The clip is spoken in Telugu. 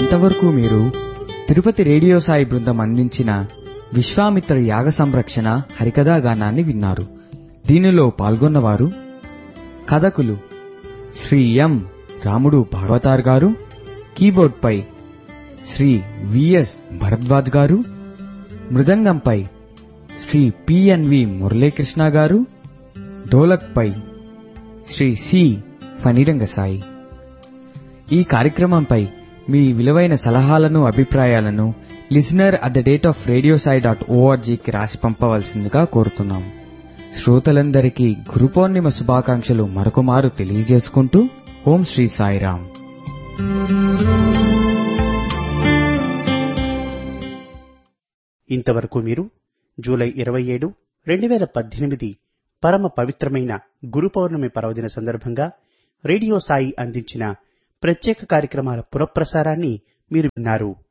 ఇంతవరకు మీరు తిరుపతి రేడియో సాయి బృందం అందించిన విశ్వామిత్ర యాగ సంరక్షణ హరికథా గానాన్ని విన్నారు దీనిలో పాల్గొన్నవారు కథకులు శ్రీ ఎం రాముడు భాగవతార్ గారు కీబోర్డ్పై శ్రీ విఎస్ భరద్వాజ్ గారు మృదంగంపై శ్రీ పిఎన్వి మురళీకృష్ణ గారు డోలక్పై శ్రీ సి ఫణిరంగసాయి ఈ కార్యక్రమంపై మీ విలువైన సలహాలను అభిప్రాయాలను listener at the date of radio Sai dot ఓఆర్జీకి రాసి పంపవలసిందిగా కోరుతున్నాం శ్రోతలందరికీ గురు పౌర్ణిమ శుభాకాంక్షలు మరొకమారు తెలియజేసుకుంటూ ఓం శ్రీ సాయిరాం ఇంతవరకు మీరు జూలై ఇరవై ఏడు రెండు వేల పద్దెనిమిది పరమ పవిత్రమైన గురు పౌర్ణమి పర్వదిన సందర్భంగా రేడియో సాయి అందించిన ప్రత్యేక కార్యక్రమాల పురప్రసారాన్ని మీరు విన్నారు